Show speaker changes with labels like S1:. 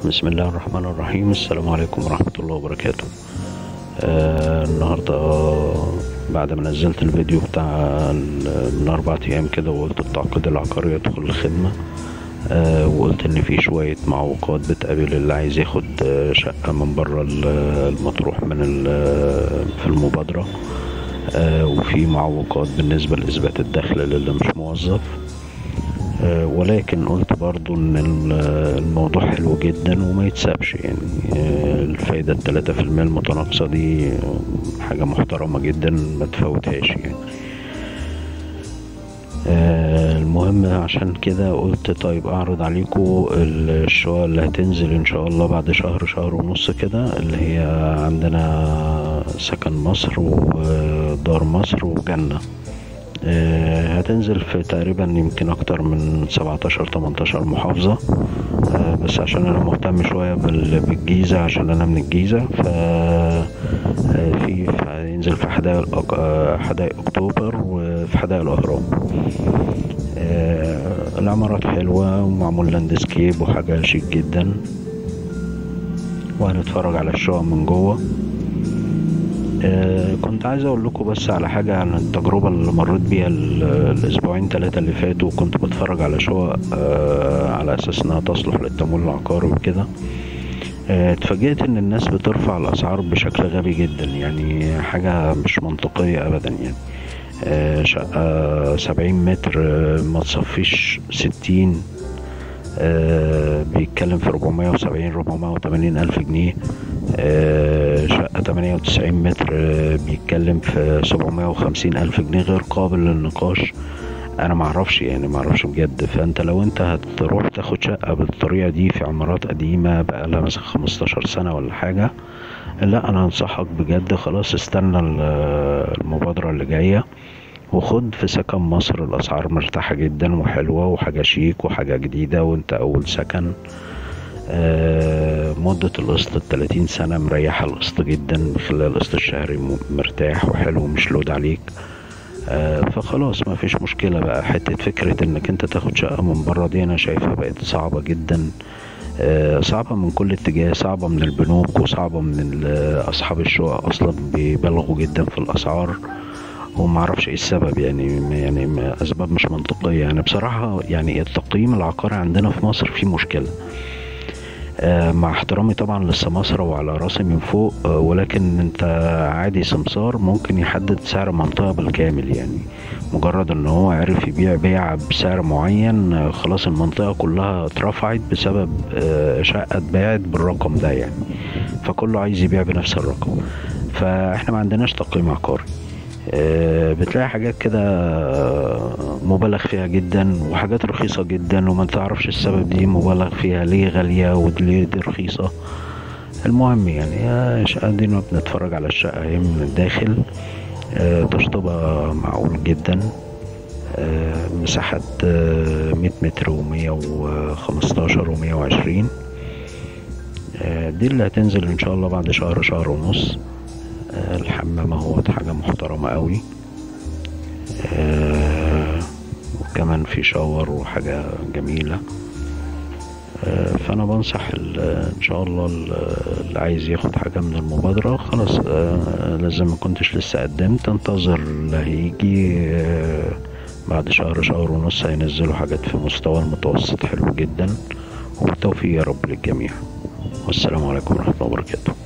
S1: بسم الله الرحمن الرحيم السلام عليكم ورحمة الله وبركاته آه النهاردة آه، بعد ما نزلت الفيديو بتاع ال- من أربع أيام كده وقلت التعقيد العقاري يدخل الخدمة آه وقلت إن في شوية معوقات بتقابل اللي عايز ياخد آه، شقة من بره ال- المطروح من ال- في المبادرة آه وفي معوقات بالنسبة لإثبات الدخل للي مش موظف آه، ولكن قلت برضو ان ال- الموضوع حلو جدا وما يتسابش يعني آه، الفايدة التلاتة في المية المتناقصة دي آه، حاجة محترمة جدا ما تفوتهاش يعني آه، المهم عشان كده قلت طيب اعرض عليكم الشقق اللي هتنزل ان شاء الله بعد شهر شهر ونص كده اللي هي عندنا سكن مصر ودار مصر وجنة آه، هتنزل في تقريبا يمكن اكتر من 17 18 محافظة آه، بس عشان انا مهتم شوية بال- بالجيزة عشان انا من الجيزة ف آه، في هينزل في حدائق الأق- آه، حدائق اكتوبر وفي حدائق الاهرام آه، العمارات حلوة ومعمول لاندسكيب وحاجة شيك جدا وهنتفرج على الشقق من جوه آه، كنت عايز اقول لكم بس على حاجة عن التجربة اللي مريت بيها ال- الاسبوعين ثلاثة اللي فاتوا كنت بتفرج على شقق آه، على اساس انها تصلح للتمويل العقاري وكده آه، اتفاجئت ان الناس بترفع الاسعار بشكل غبي جدا يعني حاجة مش منطقية ابدا يعني آه، شقة سبعين متر آه، ما تصفيش ستين آه، بيتكلم في 470 480 ألف جنيه آه، شقة 98 متر آه، بيتكلم في 750 ألف جنيه غير قابل للنقاش أنا معرفش يعني معرفش بجد فأنت لو أنت هتروح تاخد شقة بالطريقة دي في عمارات قديمة بقالها مثلا 15 سنة ولا حاجة لا أنا أنصحك بجد خلاص استنى ال- المبادرة اللي جاية وخد في سكن مصر الأسعار مرتاحة جدا وحلوة وحاجة شيك وحاجة جديدة وانت أول سكن آه، مدة القسط التلاتين سنة مريحة القسط جدا خلال القسط الشهري م- مرتاح وحلو ومش لود عليك آه، فخلاص ما فيش مشكلة بقى حتة فكرة انك انت تاخد شقة من بره دي انا شايفها بقت صعبة جدا آه، صعبة من كل اتجاه صعبة من البنوك وصعبة من ال- أصحاب الشقق أصلا بيبالغوا جدا في الأسعار وما اعرفش ايه السبب يعني يعني ما- اسباب مش منطقيه يعني بصراحه يعني التقييم العقاري عندنا في مصر فيه مشكله آه، مع احترامي طبعا للسماسرة وعلى راسي من فوق آه، ولكن انت عادي سمسار ممكن يحدد سعر منطقة بالكامل يعني مجرد ان هو عرف يبيع بيع بسعر معين آه، خلاص المنطقة كلها اترفعت بسبب آه، شقة اتباعت بالرقم ده يعني فكله عايز يبيع بنفس الرقم فاحنا ما عندناش تقييم عقاري آه، بتلاقي حاجات كده آه، مبالغ فيها جدا وحاجات رخيصة جدا وما تعرفش السبب دي مبالغ فيها ليه غالية وليه دي رخيصة المهم يعني يا شقة دي ما بنتفرج على الشقة هي من الداخل آه، تشطيبها معقول جدا آه، مساحة آه، 100 متر ومية وخمستاشر ومية وعشرين دي اللي هتنزل ان شاء الله بعد شهر شهر ونص آه، الحمام اهو حاجة محترمة قوي آه، وكمان في شاور وحاجة جميلة آه، فأنا بنصح ال- إن شاء الله ال- اللي عايز ياخد حاجة من المبادرة خلاص آه، لازم ما كنتش لسه قدمت انتظر اللي هيجي آه، بعد شهر شهر ونص هينزلوا حاجات في مستوى المتوسط حلو جدا وبالتوفيق يا رب للجميع والسلام عليكم ورحمة الله وبركاته